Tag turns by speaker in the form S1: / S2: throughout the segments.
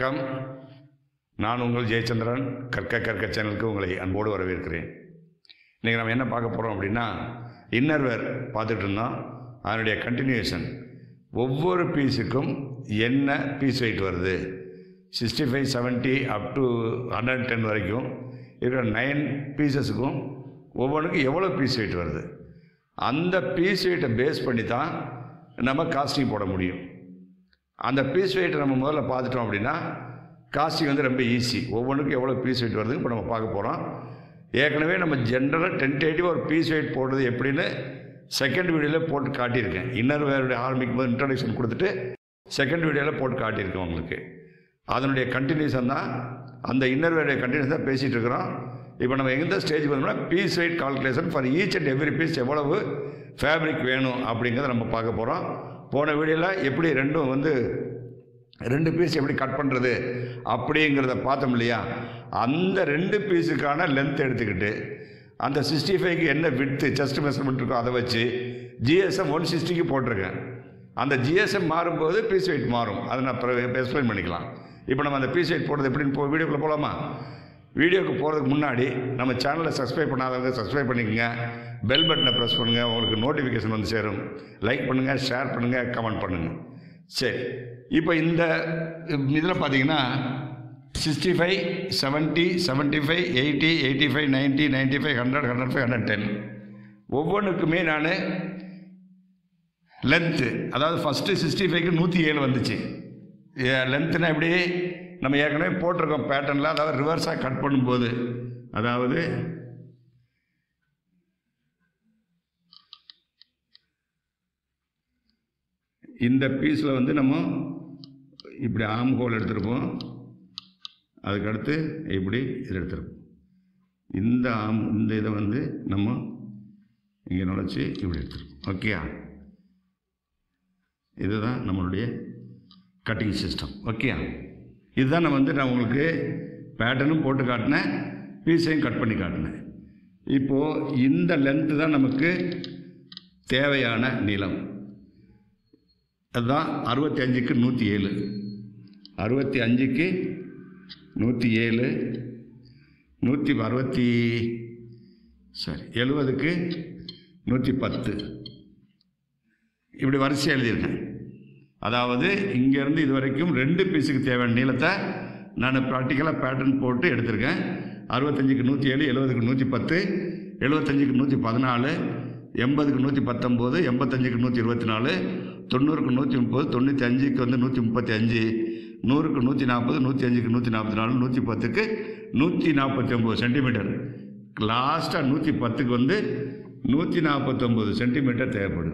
S1: வணக்கம் நான் உங்கள் ஜெயச்சந்திரன் கற்க கற்க சேனலுக்கு உங்களை அன்போடு வரவேற்கிறேன் இன்றைக்கி நம்ம என்ன பார்க்க போகிறோம் அப்படின்னா இன்னர்வேர் பார்த்துட்டு இருந்தோம் அதனுடைய கண்டினியூஷன் ஒவ்வொரு பீஸுக்கும் என்ன பீஸ் வெயிட் வருது sixty five seventy up to hundred ten வரைக்கும் இருக்கிற நைன் பீசஸுக்கும் ஒவ்வொன்றுக்கும் எவ்வளோ பீஸ் வெயிட் வருது அந்த பீஸ் வெயிட்டை பேஸ் பண்ணி தான் நம்ம காஸ்டிங் போட முடியும் அந்த பீஸ் வெயிட்டை நம்ம முதல்ல பார்த்துட்டோம் அப்படின்னா காஸ்டிங் வந்து ரொம்ப ஈஸி ஒவ்வொன்றுக்கும் எவ்வளோ பீஸ் வெயிட் வருது இப்போ நம்ம பார்க்க போகிறோம் ஏற்கனவே நம்ம ஜென்ரலாக டென்டேட்டிவ் ஒரு பீஸ் வெயிட் போடுறது எப்படின்னு செகண்ட் வீடியோவில் போட்டு காட்டியிருக்கேன் இன்னர் வேறுடைய ஆரம்பிக்கும் போது இன்ட்ரடக்ஷன் கொடுத்துட்டு செகண்ட் வீடியோவில் போட்டு காட்டியிருக்கேன் உங்களுக்கு அதனுடைய கண்டினியூஷன் தான் அந்த இன்னர் வேருடைய கண்டினியூஷன் தான் பேசிகிட்டு இருக்கிறோம் இப்போ நம்ம எந்த ஸ்டேஜ் வந்தோம்னா piece weight calculation for each and every piece எவ்வளவு ஃபேப்ரிக் வேணும் அப்படிங்கிறத நம்ம பார்க்க போகிறோம் போன வீடியோவில் எப்படி ரெண்டும் வந்து ரெண்டு பீஸ் எப்படி கட் பண்ணுறது அப்படிங்கிறத பார்த்தோம் இல்லையா அந்த ரெண்டு பீஸுக்கான லென்த் எடுத்துக்கிட்டு அந்த சிக்ஸ்டி ஃபைவ்க்கு என்ன விட்த்து செஸ்ட் மெஷர்மெண்ட் இருக்கோ அதை வச்சு ஜிஎஸ்எம் ஒன் சிக்ஸ்டிக்கு போட்டிருக்கேன் அந்த ஜிஎஸ்எம் மாறும்போது பீஸ் வெயிட் மாறும் அதை நான் எக்ஸ்பிளைன் பண்ணிக்கலாம் இப்போ நம்ம அந்த பீஸ் வெயிட் போடுறது எப்படின்னு போ வீடியோக்குள்ளே போகலாமா வீடியோக்கு போகிறதுக்கு முன்னாடி நம்ம சேனலை சப்ஸ்கிரைப் பண்ணாதவங்க சப்ஸ்கிரைப் பண்ணிக்கோங்க பெல் பட்டனை ப்ரெஸ் பண்ணுங்கள் உங்களுக்கு நோட்டிஃபிகேஷன் வந்து சேரும் லைக் பண்ணுங்கள் ஷேர் பண்ணுங்கள் கமெண்ட் பண்ணுங்கள் சரி இப்போ இந்த இதில் பார்த்தீங்கன்னா sixty five seventy seventy five eighty eighty five ninety ninety five hundred hundred five hundred ten ஒவ்வொன்றுக்குமே நான் லென்த்து அதாவது ஃபஸ்ட்டு சிக்ஸ்டி ஃபைவ்க்கு நூற்றி ஏழு வந்துச்சு லென்த்துனா எப்படி நம்ம ஏற்கனவே போட்டிருக்கோம் பேட்டர்னில் அதாவது ரிவர்ஸாக கட் பண்ணும்போது அதாவது இந்த பீஸில் வந்து நம்ம இப்படி ஆம் ஹோல் எடுத்திருப்போம் அதுக்கடுத்து இப்படி இது எடுத்திருப்போம் இந்த ஆம் இந்த இதை வந்து நம்ம இங்கே நுழைச்சி இப்படி எடுத்திருப்போம் ஓகேயா இதுதான் நம்மளுடைய கட்டிங் சிஸ்டம் ஓகேயா இதுதான் நான் வந்து நான் உங்களுக்கு பேட்டர்னும் போட்டு காட்டினேன் பீஸையும் கட் பண்ணி காட்டினேன் இப்போது இந்த லென்த்து தான் நமக்கு தேவையான நீளம் அதுதான் அறுபத்தி அஞ்சுக்கு நூற்றி ஏழு அறுபத்தி அஞ்சுக்கு நூற்றி ஏழு நூற்றி அறுபத்தி சாரி எழுபதுக்கு நூற்றி பத்து இப்படி வரிசையாக எழுதியிருக்கேன் அதாவது இங்கேருந்து இது வரைக்கும் ரெண்டு பீஸுக்கு தேவையான நீளத்தை நான் ப்ராக்டிக்கலாக பேட்டர்ன் போட்டு எடுத்திருக்கேன் அறுபத்தஞ்சுக்கு நூற்றி ஏழு எழுபதுக்கு நூற்றி பத்து எழுபத்தஞ்சுக்கு நூற்றி பதினாலு எண்பதுக்கு நூற்றி பத்தொம்போது எண்பத்தஞ்சுக்கு நூற்றி இருபத்தி நாலு தொண்ணூறுக்கு நூற்றி முப்பது தொண்ணூற்றி அஞ்சுக்கு வந்து நூற்றி முப்பத்தி அஞ்சு நூறுக்கு நூற்றி நாற்பது நூற்றி அஞ்சுக்கு நூற்றி நாற்பத்தி நாலு நூற்றி பத்துக்கு நூற்றி நாற்பத்தி ஒம்பது சென்டிமீட்டர் லாஸ்ட்டாக நூற்றி பத்துக்கு வந்து நூற்றி நாற்பத்தொம்பது சென்டிமீட்டர் தேவைப்படுது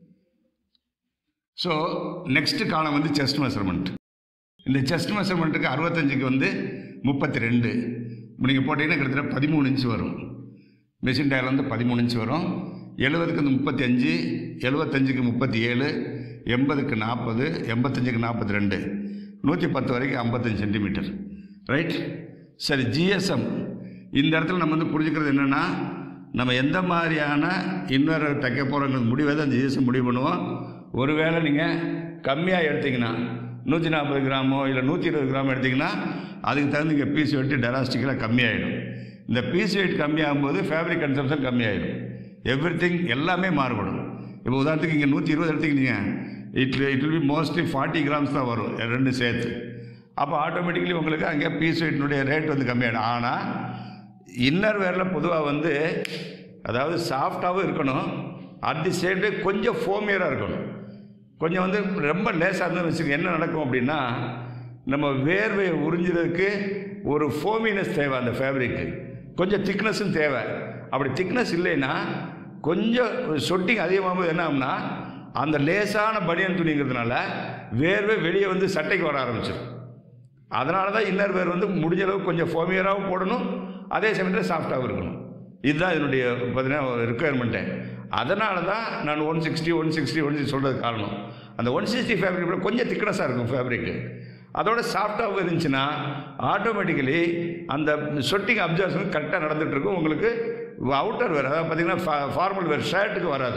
S1: ஸோ நெக்ஸ்ட்டு காலம் வந்து செஸ்ட் மெஷர்மெண்ட் இந்த செஸ்ட் மெஷர்மெண்ட்டுக்கு அறுபத்தஞ்சுக்கு வந்து முப்பத்தி ரெண்டு நீங்கள் போட்டிங்கன்னா கிட்டத்தட்ட பதிமூணு இன்ச்சு வரும் மிஷின் டயர் வந்து பதிமூணு இன்ச்சு வரும் எழுபதுக்கு வந்து முப்பத்தி அஞ்சு எழுபத்தஞ்சுக்கு முப்பத்தி ஏழு எண்பதுக்கு நாற்பது எண்பத்தஞ்சுக்கு நாற்பத்தி ரெண்டு நூற்றி பத்து வரைக்கும் ஐம்பத்தஞ்சு சென்டிமீட்டர் ரைட் சரி ஜிஎஸ்எம் இந்த இடத்துல நம்ம வந்து புரிஞ்சுக்கிறது என்னென்னா நம்ம எந்த மாதிரியான இன்னொரு தைக்க போகிறோங்கிறது முடிவை தான் ஜிஎஸ்எம் முடிவு பண்ணுவோம் ஒருவேளை நீங்கள் கம்மியாக எடுத்தீங்கன்னா நூற்றி நாற்பது கிராமோ இல்லை நூற்றி இருபது கிராம் எடுத்திங்கன்னா அதுக்கு தகுந்த இங்கே பீஸ் வெயிட்டு டெராஸ்டிக்கலாக கம்மியாயிடும் இந்த பீஸ் வெயிட் கம்மியாகும்போது ஃபேப்ரிக் கன்சம்ஷன் கம்மியாயிடும் எவ்ரி திங் எல்லாமே மாறுபடும் இப்போ உதாரணத்துக்கு இங்கே நூற்றி இருபது எடுத்துக்கிட்டீங்க it it will be mostly forty grams தான் வரும் ரெண்டு சேர்த்து அப்போ ஆட்டோமேட்டிக்கலி உங்களுக்கு அங்கே பீஸ் வெயிட்டினுடைய ரேட் வந்து கம்மியாகிடும் ஆனால் இன்னர் வேரில் பொதுவாக வந்து அதாவது சாஃப்டாகவும் இருக்கணும் அட் தி சேம் டைம் கொஞ்சம் ஃபோமியராக இருக்கணும் கொஞ்சம் வந்து ரொம்ப லேசாக இருந்தால் வச்சுக்கோங்க என்ன நடக்கும் அப்படின்னா நம்ம வேர்வையை உறிஞ்சுறதுக்கு ஒரு ஃபோமினஸ் தேவை அந்த ஃபேப்ரிக்கு கொஞ்சம் திக்னஸும் தேவை அப்படி திக்னஸ் இல்லைன்னா கொஞ்சம் சொட்டிங் அதிகமாகும்போது என்ன ஆகும்னா அந்த லேசான பனியன் துணிங்கிறதுனால வேர்வை வெளியே வந்து சட்டைக்கு வர ஆரம்பிச்சிடும் அதனால தான் இன்னர் வேர் வந்து முடிஞ்ச அளவுக்கு கொஞ்சம் ஃபோமியராகவும் போடணும் அதே சமயத்தில் சாஃப்டாகவும் இருக்கணும் இதுதான் இதனுடைய பார்த்தீங்கன்னா ரிக்குயர்மெண்ட்டு அதனால தான் நான் one sixty one sixty one sixty சொல்கிறது காரணம் அந்த ஒன் சிக்ஸ்டி ஃபேப்ரிக்கில் கொஞ்சம் திக்னஸாக இருக்கும் ஃபேப்ரிக்கு அதோட சாஃப்டாகவும் இருந்துச்சுன்னா ஆட்டோமேட்டிக்கலி அந்த சொட்டிங் அப்சர்வேஷன் கரெக்டாக நடந்துகிட்டு இருக்கும் உங்களுக்கு அவுட்டர் வேர் அதாவது பார்த்தீங்கன்னா ஃபார்மல் வேர் ஷர்ட்டுக்கு வராது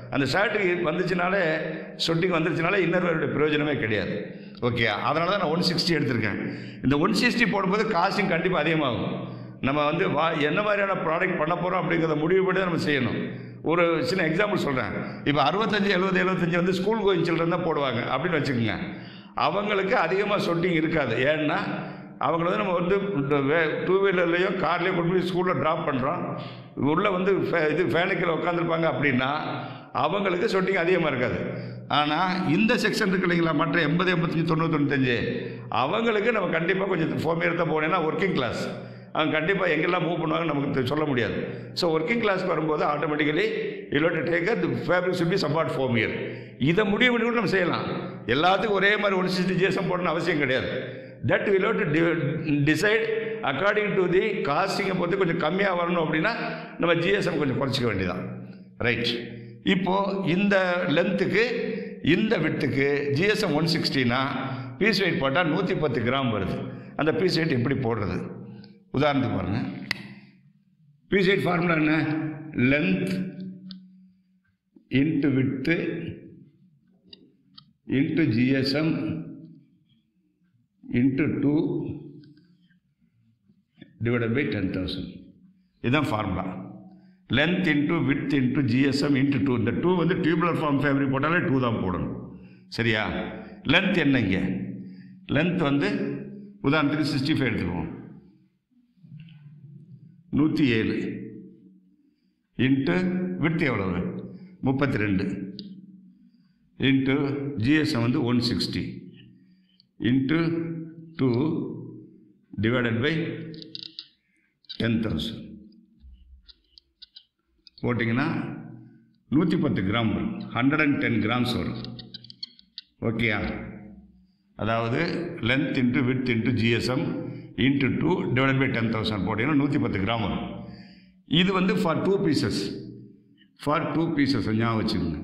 S1: அந்த ஷர்ட்டுக்கு வந்துச்சுனாலே சொட்டிங் வந்துருச்சுனாலே இன்னர் வேருடைய பிரயோஜனமே கிடையாது ஓகே அதனால தான் நான் ஒன் சிக்ஸ்டி எடுத்திருக்கேன் இந்த ஒன் சிக்ஸ்டி போடும்போது காஸ்டிங் கண்டிப்பாக அதிகமாகும் நம்ம வந்து வா என்ன மாதிரியான ப்ராடக்ட் பண்ண போகிறோம் அப்படிங்கிறத முடிவு பண்ணி தான் நம்ம செய்யணும் ஒரு சின்ன எக்ஸாம்பிள் சொல்கிறேன் இப்போ அறுபத்தஞ்சு எழுபது எழுபத்தஞ்சு வந்து ஸ்கூல் கோயிங் சில்ட்ரன் தான் போடுவாங்க அப்படின்னு வச்சுக்கோங்க அவங்களுக்கு அதிகமாக சொட்டிங் இருக்காது ஏன்னா அவங்கள வந்து நம்ம வந்து டூ வீலர்லேயோ கார்லேயோ கொண்டு போய் ஸ்கூலில் ட்ராப் பண்ணுறோம் உள்ளே வந்து ஃபே- இது ஃபேனுக்கில் உட்காந்துருப்பாங்க அப்படின்னா அவங்களுக்கு சொட்டிங் அதிகமாக இருக்காது ஆனால் இந்த செக்ஷன் இருக்கு இல்லைங்களா மற்ற எண்பது எண்பத்தஞ்சு தொண்ணூறு தொண்ணூத்தஞ்சு அவங்களுக்கு நம்ம கண்டிப்பாக கொஞ்சம் ஃபோமியர் தான் போனேன்னா ஒர்க்கிங் கிளாஸ் அவங்க கண்டிப்பாக எங்கெல்லாம் மூவ் பண்ணுவாங்கன்னு நமக்கு தெ- சொல்ல முடியாது ஸோ ஒர்க்கிங் கிளாஸ்க்கு வரும்போது ஆட்டோமேட்டிக்கலி இல்லாட்டி take the fabric should be support from here இதை முடிவு பண்ணி கூட நம்ம செய்யலாம் எல்லாத்துக்கும் ஒரே மாதிரி ஒன் சிக்ஸ்டி ஜிஎஸ்எம் போடணும்னு அவசியம் கிடையாது that will to decide according to the காஸ்டிங்கை பொறுத்து கொஞ்சம் கம்மியாக வரணும் அப்படின்னா நம்ம ஜிஎஸ்எம் கொஞ்சம் குறைச்சிக்க வேண்டியதான் ரைட் இப்போ இந்த லென்த்துக்கு இந்த விட்டுக்கு ஜிஎஸ்எம் ஒன் சிக்ஸ்டினா பீஸ் வெயிட் போட்டால் நூற்றி பத்து கிராம் வருது அந்த பீஸ் வெயிட் எப்படி போடுறது உதாரணத்துக்கு பாருங்க பீஸ் வெயிட் ஃபார்முலா என்ன length into width into GSM into two divided by ten thousand இதுதான் formula length into width into GSM into two இந்த டூ வந்து டியூபுலர் ஃபார்ம் ஃபேப்ரிக் போட்டாலே டூ தான் போடணும் சரியா லென்த் என்ன இங்கே லென்த் வந்து உதாரணத்துக்கு சிக்ஸ்டி ஃபைவ் எடுத்துக்குவோம் நூற்றி ஏழு இன்ட்டு வித் எவ்வளவு முப்பத்தி ரெண்டு இன்ட்டு ஜிஎஸ்எம் வந்து one sixty into two divided by ten thousand போட்டிங்கன்னா நூற்றி பத்து கிராம் வரும் ஹண்ட்ரட் அண்ட் டென் கிராம்ஸ் வரும் ஓகேயா அதாவது length into width into GSM into two divide by ten thousand போட்டிங்கன்னா நூற்றி பத்து கிராம் வரும் இது வந்து for two pieces for two pieces ஞாபகம் வச்சுக்கோங்க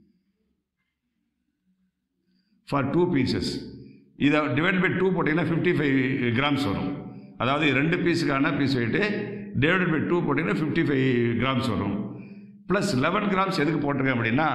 S1: ஃபார் டூ பீசஸ் இதை டிவைட் பை டூ போட்டிங்கன்னா ஃபிஃப்டி ஃபைவ் கிராம்ஸ் வரும் அதாவது ரெண்டு பீஸுக்கான piece weight divide by two போட்டிங்கன்னா ஃபிஃப்டி ஃபைவ் கிராம்ஸ் வரும் ப்ளஸ் லெவன் கிராம்ஸ் எதுக்கு போட்டிருக்கேன் அப்படின்னா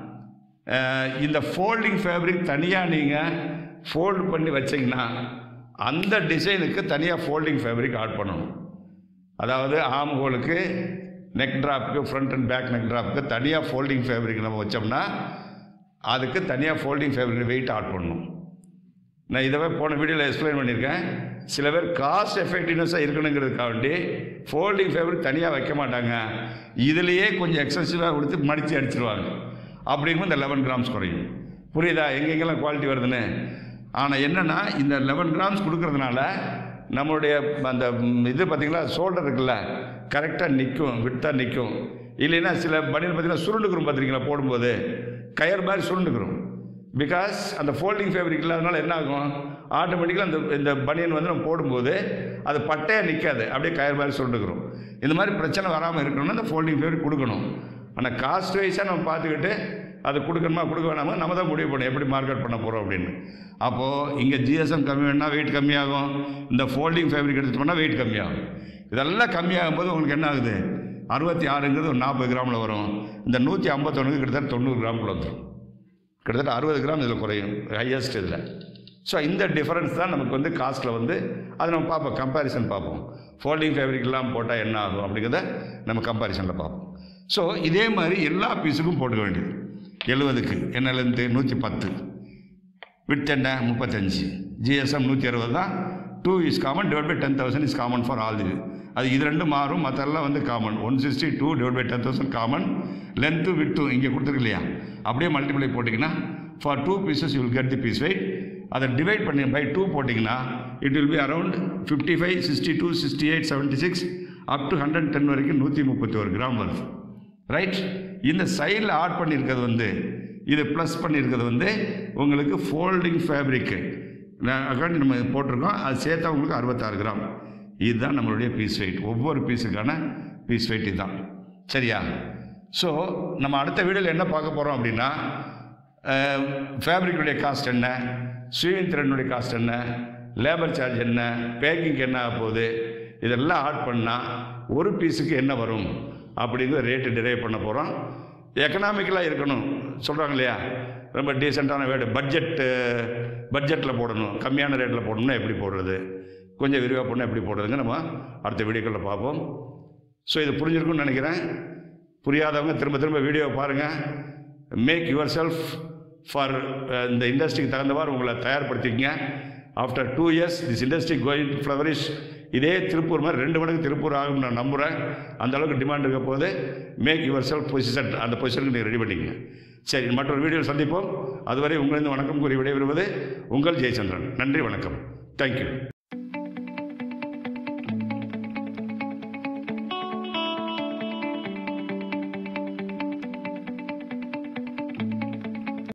S1: அஹ், இந்த ஃபோல்டிங் ஃபேப்ரிக் தனியாக நீங்கள் ஃபோல்ட் பண்ணி வச்சிங்கன்னா அந்த டிசைனுக்கு தனியாக ஃபோல்டிங் ஃபேப்ரிக் ஆட் பண்ணணும் அதாவது ஆம் ஹோலுக்கு நெக் ட்ராப்புக்கு ஃப்ரண்ட் அண்ட் பேக் நெக் ட்ராப்புக்கு தனியாக ஃபோல்டிங் ஃபேப்ரிக் நம்ம வச்சோம்னா அதுக்கு தனியாக ஃபோல்டிங் ஃபேப்ரிக் வெயிட் ஆட் பண்ணணும் நான் இதவே போன வீடியோவில் எக்ஸ்பிளைன் பண்ணியிருக்கேன் சில பேர் காஸ்ட் எஃபெக்டிவ்னஸாக இருக்கணுங்கிறதுக்காக வேண்டி ஃபோல்டிங் ஃபேப்ரிக் தனியாக வைக்க மாட்டாங்க இதுலேயே கொஞ்சம் எக்ஸசிவாக கொடுத்து மடித்து அடிச்சிருவாங்க அப்படிங்கும்போது இந்த லெவன் கிராம்ஸ் குறையும் புரியுதா எங்கெங்கெல்லாம் குவாலிட்டி வருதுன்னு ஆனால் என்னென்னா இந்த லெவன் கிராம்ஸ் கொடுக்கறதுனால நம்மளுடைய அந்த ம், இது பார்த்தீங்களா ஷோல்டர் இருக்குல்ல கரெக்டாக நிற்கும் விட்டாக நிற்கும் இல்லைன்னா சில பனியன் பார்த்தீங்கன்னா சுருண்டுக்கிறோம் பார்த்துருக்கீங்களா போடும்போது கயர் மாதிரி சுருண்டுக்கிறோம் பிகாஸ் அந்த ஃபோல்டிங் ஃபேப்ரிக் இல்லாதனால என்ன ஆகும் ஆட்டோமேட்டிக்காக அந்த இந்த பனியன் வந்து நம்ம போடும்போது அது பட்டையாக நிற்காது அப்படியே கயர் மாதிரி சுருண்டுக்கிறோம் இந்த மாதிரி பிரச்சனை வராமல் இருக்கணும்னா அந்த ஃபோல்டிங் ஃபேப்ரிக் கொடுக்கணும் ஆனால் காஸ்ட் வைஸாக நம்ம பார்த்துக்கிட்டு அது கொடுக்கணுமா கொடுக்க வேணாமா நம்ம தான் முடிவு பண்ணணும் எப்படி மார்க்கெட் பண்ண போகிறோம் அப்படின்னு அப்போது இங்கே ஜிஎஸ்எம் கம்மி வேணால் வெயிட் கம்மியாகும் இந்த ஃபோல்டிங் ஃபேப்ரிக் எடுத்துட்டோம்னா வெயிட் கம்மியாகும் இதெல்லாம் கம்மியாகும் போது உங்களுக்கு என்ன ஆகுது அறுபத்தி ஆறுங்கிறது ஒரு நாற்பது கிராமில் வரும் இந்த நூற்றி ஐம்பத்தொன்னுக்கு கிட்டத்தட்ட தொண்ணூறு கிராமில் வந்துடும் கிட்டத்தட்ட அறுபது கிராம் இதில் குறையும் ஹையஸ்ட் இதில் ஸோ இந்த டிஃபரன்ஸ் தான் நமக்கு வந்து காஸ்ட்டில் வந்து அதை நம்ம பார்ப்போம் கம்பேரிசன் பார்ப்போம் ஃபோல்டிங் ஃபேப்ரிக் எல்லாம் போட்டால் என்ன ஆகும் அப்படிங்கிறத நம்ம கம்பேரிசனில் பார்ப்போம் ஸோ இதே மாதிரி எல்லா பீஸுக்கும் போட்டுக்க வேண்டியது எழுபதுக்கு என்ன லென்த்து நூற்றி பத்து வித் என்ன முப்பத்தஞ்சு ஜிஎஸ்எம் நூற்றி அறுபது தான் two is common divide by ten thousand is common for all இது அது இது ரெண்டும் மாறும் மற்றெல்லாம் வந்து common one sixty two divide by ten thousand common length width இங்கே கொடுத்துருக்கு இல்லையா அப்படியே மல்டிப்ளை போட்டிங்கன்னா for two pieces you will get the piece weight அதை டிவைட் பண்ணி பை டூ போட்டிங்கன்னா it will be around fifty five sixty two sixty eight seventy six up to hundred ten வரைக்கும் நூற்றி முப்பத்தி ஒரு கிராம் வருது ரைட் இந்த சைடில் ஆட் பண்ணியிருக்கிறது வந்து இது ப்ளஸ் பண்ணியிருக்கிறது வந்து உங்களுக்கு ஃபோல்டிங் ஃபேப்ரிக்கு அக்காண்டி நம்ம போட்டிருக்கோம் அது சேர்த்தா உங்களுக்கு அறுபத்தாறு கிராம் இதுதான் நம்மளுடைய பீஸ் வெயிட் ஒவ்வொரு பீஸுக்கான பீஸ் வெயிட் இதுதான் சரியா ஸோ நம்ம அடுத்த வீடியோவில் என்ன பார்க்க போகிறோம் அப்படின்னா ஃபேப்ரிக்குடைய காஸ்ட் என்ன ஸ்வீவிங் த்ரெட்னுடைய காஸ்ட் என்ன லேபர் சார்ஜ் என்ன பேக்கிங்க்கு என்ன ஆக போகுது இதெல்லாம் ஆட் பண்ணால் ஒரு பீஸுக்கு என்ன வரும் அப்படிங்கிற ரேட்டு டிரைவ் பண்ண போகிறோம் எக்கனாமிக்கலாக இருக்கணும் சொல்கிறாங்க இல்லையா ரொம்ப டீசெண்டான வேடு பட்ஜெட்டு பட்ஜெட்டில் போடணும் கம்மியான ரேட்டில் போடணும்னா எப்படி போடுறது கொஞ்சம் விரிவாக போடணும் எப்படி போடுறதுங்க நம்ம அடுத்த வீடியோக்களில் பார்ப்போம் ஸோ இது புரிஞ்சிருக்கும்னு நினைக்கிறேன் புரியாதவங்க திரும்ப திரும்ப வீடியோவை பாருங்கள் மேக் யுவர் செல்ஃப் ஃபார் இந்த இண்டஸ்ட்ரிக்கு தகுந்தவாறு உங்களை தயார்படுத்திக்கங்க after two years this industry going flourish இதே திருப்பூர் மாதிரி ரெண்டு மடங்கு திருப்பூர் ஆகும் நான் நம்புகிறேன் அந்த அளவுக்கு டிமாண்ட் இருக்க போது மேக் யுவர் செல்ஃப் பொசிஷன் அந்த பொசிஷனுக்கு நீங்கள் ரெடி பண்ணிக்கங்க சரி மற்றொரு வீடியோவில் சந்திப்போம் அதுவரை உங்களிருந்து வணக்கம் கூறி விடைபெறுவது உங்கள் ஜெயச்சந்திரன் நன்றி வணக்கம் தேங்க்யூ